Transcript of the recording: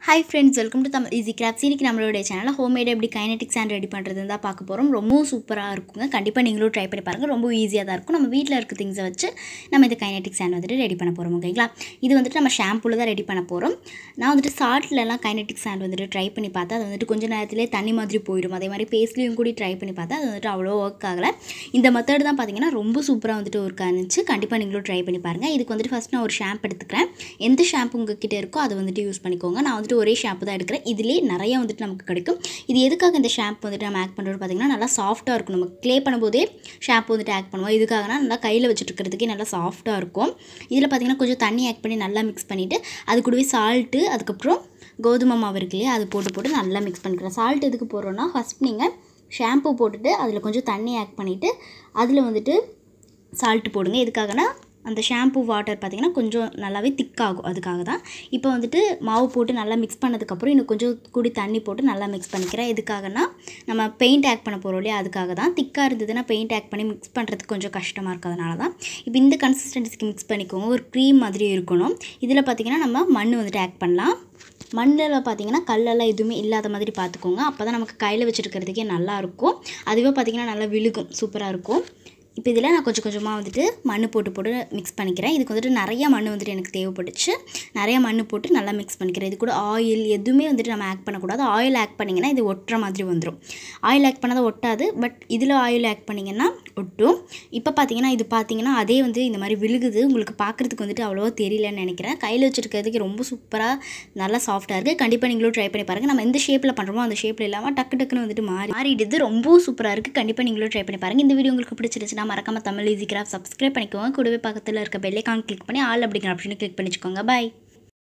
hi friends welcome to Tamil easy crafts இன்னைக்கு நம்மளுடைய சேனலில் ஹோம்மேட் எப்படி கைனடிக் சாண்ட் ரெடி பண்ணுறதுன்னு தான் பார்க்க போகிறோம் ரொம்பவும் சூப்பராக இருக்குங்க கண்டிப்பாக நீங்களும் ட்ரை பண்ணி பாருங்கள் ரொம்ப ஈஸியாக தான் இருக்கும் நம்ம வீட்டில் இருக்க திங்ஸை வச்சு நம்ம இந்த கைனடிக் சாண்ட் வந்துட்டு ரெடி பண்ண போகிறோம் ஓகேங்களா இது வந்துட்டு நம்ம ஷாம்புவில் தான் ரெடி பண்ண போகிறோம் நான் வந்துட்டு சால்ட்லலாம் கைனடிக் சாண்ட் வந்துட்டு ட்ரை பண்ணி பார்த்தா அது வந்துட்டு கொஞ்சம் நேரத்திலே தண்ணி மாதிரி போயிடும் அதே மாதிரி பேஸ்ட்லேயும் கூட ட்ரை பண்ணி பார்த்தா அது வந்துட்டு அவ்வளோ ஒர்க் ஆகலை இந்த மெத்தட் தான் பார்த்தீங்கன்னா ரொம்ப சூப்பராக வந்துட்டு ஒர்க் ஆனிச்சு கண்டிப்பாக நீங்களும் ட்ரை பண்ணி பாருங்கள் இதுக்கு வந்துட்டு ஃபஸ்ட் நான் ஒரு ஷாம்பு எடுத்துக்கிறேன் எந்த ஷாம்பு உங்ககிட்ட இருக்கோ அதை வந்துட்டு யூஸ் பண்ணிக்கோங்க நான் வந்துட்டு ஒரே ஷாம்பு தான் எடுக்கிறேன் இதுலேயே நிறைய வந்துட்டு நமக்கு கிடைக்கும் இது எதுக்காக இந்த ஷாம்பு வந்துட்டு நம்ம ஆட் பண்ணுறது பார்த்தீங்கன்னா நல்லா சாஃப்ட்டாக இருக்கும் நம்ம க்ளே பண்ணும்போதே ஷாம்பு வந்துட்டு ஆட் பண்ணுவோம் இதுக்காகனா நல்லா கையில் வச்சுட்டு இருக்கிறதுக்கே நல்லா சாஃப்ட்டாக இருக்கும் இதில் பார்த்தீங்கன்னா கொஞ்சம் தண்ணி ஆட் பண்ணி நல்லா மிக்ஸ் பண்ணிவிட்டு அது கூடவே சால்ட்டு அதுக்கப்புறம் கோதுமை மாவு இருக்கு இல்லையா அது போட்டு போட்டு நல்லா மிக்ஸ் பண்ணிக்கிறேன் சால்ட் எதுக்கு போடுறோன்னா ஃபஸ்ட் நீங்கள் ஷாம்பு போட்டுட்டு அதில் கொஞ்சம் தண்ணி ஆட் பண்ணிவிட்டு அதில் வந்துட்டு சால்ட்டு போடுங்க எதுக்காகனா அந்த ஷாம்பு வாட்டர் பார்த்திங்கன்னா கொஞ்சம் நல்லாவே திக்காகும் அதுக்காக தான் இப்போ வந்துட்டு மாவு போட்டு நல்லா மிக்ஸ் பண்ணதுக்கப்புறம் இன்னும் கொஞ்சம் கூடி தண்ணி போட்டு நல்லா மிக்ஸ் பண்ணிக்கிறேன் எதுக்காகனா நம்ம பெயிண்ட் ஆட் பண்ண போகிறோம் இல்லையா அதுக்காக தான் திக்காக இருந்ததுன்னா பெயிண்ட் ஆட் பண்ணி மிக்ஸ் பண்ணுறதுக்கு கொஞ்சம் கஷ்டமாக இருக்கிறதுனால தான் இப்போ இந்த கன்சிஸ்டன்சிக்கு மிக்ஸ் பண்ணிக்கோங்க ஒரு க்ரீம் மாதிரி இருக்கணும் இதில் பார்த்திங்கன்னா நம்ம மண் வந்துட்டு ஆட் பண்ணலாம் மண்ணில் பார்த்தீங்கன்னா கல்லெல்லாம் எதுவுமே இல்லாத மாதிரி பார்த்துக்கோங்க அப்போ தான் நமக்கு கையில் வச்சுருக்கிறதுக்கே நல்லாயிருக்கும் அதுவே பார்த்திங்கன்னா நல்லா விழுகும் சூப்பராக இருக்கும் இப்போ இதில் நான் கொஞ்சம் கொஞ்சமாக வந்துட்டு மண் போட்டு போட்டு மிக்ஸ் பண்ணிக்கிறேன் இதுக்கு வந்துட்டு நிறைய மண் வந்துட்டு எனக்கு தேவைப்பட்டுச்சு நிறைய மண் போட்டு நல்லா மிக்ஸ் பண்ணிக்கிறேன் இது கூட ஆயில் எதுவுமே வந்துட்டு நம்ம ஆட் பண்ணக்கூடாது ஆயில் ஆட் பண்ணிங்கன்னா இது ஒட்டுற மாதிரி வந்துடும் ஆயில் ஆட் பண்ணால் ஒட்டாது பட் இதில் ஆயில் ஆட் பண்ணிங்கன்னா ஒட்டும் இப்போ பார்த்தீங்கன்னா இது பார்த்தீங்கன்னா அதே வந்து இந்த மாதிரி விழுகுது உங்களுக்கு பார்க்குறதுக்கு வந்துட்டு அவ்வளோவா தெரியலன்னு நினைக்கிறேன் கையில் வச்சுருக்கிறதுக்கு ரொம்ப சூப்பராக நல்லா சாஃப்ட்டாக இருக்குது கண்டிப்பாக நீங்களும் ட்ரை பண்ணி பாருங்கள் நம்ம எந்த ஷேப்பில் பண்ணுறோமோ அந்த ஷேப்பில் இல்லாமல் டக்கு டக்குன்னு வந்துட்டு மாறி மாறிடுது ரொம்ப சூப்பராக இருக்குது கண்டிப்பாக நீங்களும் ட்ரை பண்ணி பாருங்கள் இந்த வீடியோ உங்களுக்கு பிடிச்சிருச்சுன்னா மறக்காம தமிழ் ஈஸி கிராஃப்ட் சப்ஸ்கிரைப் பண்ணிக்கோங்க கூடவே பக்கத்தில் இருக்க பெல்லைக்கான் கிளிக் பண்ணி ஆல் அப்படிங்கிற ஆப்ஷனை கிளிக் பண்ணிச்சுக்கோங்க பாய்